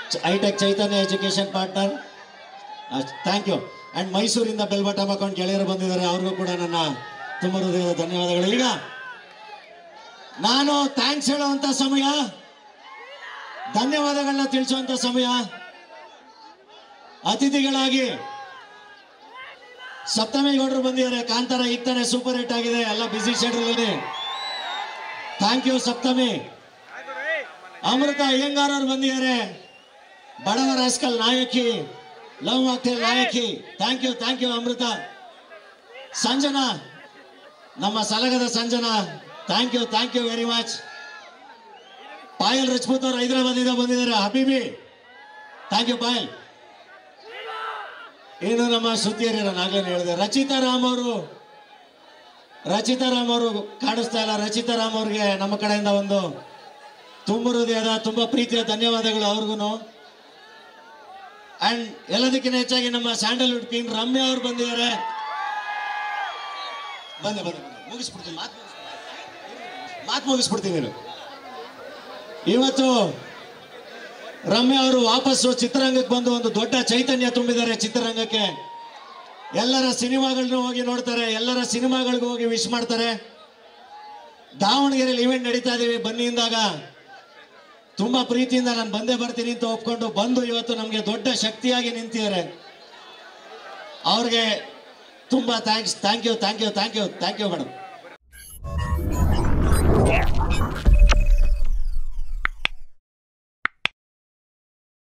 high tech Chaitanya education partner thank you and ಮೈಸೂರಿಂದ bell bottom ಹಾಕೊಂಡು ಗೆಳೆಯರು ಬಂದಿದ್ದಾರೆ ಅವ್ರಿಗೂ ಕೂಡ ನನ್ನ ತುಂಬ ಹೃದಯದ ಧನ್ಯವಾದಗಳು ಈಗ ನಾನು ಥ್ಯಾಂಕ್ಸ್ ಹೇಳುವಂತ ಸಮಯ ಧನ್ಯವಾದಗಳನ್ನ ತಿಳಿಸುವಂತ ಸಮಯ ಅತಿಥಿಗಳಾಗಿ ಸಪ್ತಮಿ ಗೌಡರು ಬಂದಿದ್ದಾರೆ ಕಾಂತಾರ ಈಗ ತಾನೇ ಸೂಪರ್ ಹಿಟ್ ಆಗಿದೆ ಎಲ್ಲ ಬಿಸಿ ಶೆಡ್ಯೂಲ್ ಅಲ್ಲಿ ಥ್ಯಾಂಕ್ ಯು ಸಪ್ತಮಿ ಅಮೃತ ಅಯ್ಯಂಗಾರ್ ಅವ್ರು ಬಂದಿದ್ದಾರೆ ಬಡವರ ಹಸ್ಕಲ್ ನಾಯಕಿ ಲವ್ ಮಾಕ್ಟೇಲ್ ನಾಯಕಿ thank you thank you Amrutha Sanjana ನಮ್ಮ ಸಲಗದ Sanjana thank you thank you very much Payal Rajput ಅವರು ಹೈದರಾಬಾದಿಂದ ಬಂದಿದ್ದಾರೆ ಹಬೀಬಿ ಥ್ಯಾಂಕ್ ಯು ಪಾಯಲ್ ಏನು ನಮ್ಮ ಸುದ್ದಿಯರ ನಾಗೇನು ಹೇಳಿದೆ ರಚಿತಾ ರಾಮ್ ಅವರು ರಚಿತಾ ರಾಮ್ ಅವರು ಕಾಣಿಸ್ತಾ ಇಲ್ಲ ರಚಿತಾ ರಾಮ್ ಅವ್ರಿಗೆ ನಮ್ಮ ಕಡೆಯಿಂದ ಒಂದು ತುಂಬ ಹೃದಯದ ತುಂಬ ಪ್ರೀತಿಯ ಧನ್ಯವಾದಗಳು ಅವ್ರಿಗೂ ಅಂಡ್ ಎಲ್ಲದಕ್ಕಿಂತ ಹೆಚ್ಚಾಗಿ ನಮ್ಮ ಸ್ಯಾಂಡಲ್ವುಡ್ ಕ್ವೀನ್ ರಮ್ಯಾ ಅವ್ರು ಬಂದಿದ್ದಾರೆ ಬಂದೆ ಬಂದೆ ಬಂದೆ ಮುಗಿಸ್ಬಿಡ್ತೀನಿ ಮಾತು ಮಾತು ಮುಗಿಸ್ಬಿಡ್ತೀನಿ ನೀನು ಇವತ್ತು ರಮ್ಯಾ ಅವರು ವಾಪಸ್ಸು ಚಿತ್ರರಂಗಕ್ಕೆ ಬಂದು ಒಂದು ದೊಡ್ಡ ಚೈತನ್ಯ ತುಂಬಿದ್ದಾರೆ ಚಿತ್ರರಂಗಕ್ಕೆ ಎಲ್ಲರ ಸಿನಿಮಾಗಳನ್ನ ಹೋಗಿ ನೋಡ್ತಾರೆ ಎಲ್ಲರ ಸಿನಿಮಾಗಳಿಗೂ ಹೋಗಿ ವಿಶ್ ಮಾಡ್ತಾರೆ ದಾವಣಗೆರೆಯಲ್ಲಿ ಇವೆಂಟ್ ನಡೀತಾ ಇದೀವಿ ಬನ್ನಿಂದಾಗ ತುಂಬಾ ಪ್ರೀತಿಯಿಂದ ನಾನು ಬಂದೇ ಬರ್ತೀನಿ ಅಂತ ಒಪ್ಕೊಂಡು ಬಂದು ಇವತ್ತು ನಮಗೆ ದೊಡ್ಡ ಶಕ್ತಿಯಾಗಿ ನಿಂತಿದ್ದಾರೆ ಅವ್ರಿಗೆ ತುಂಬಾ thanks thank you thank you thank you thank you madam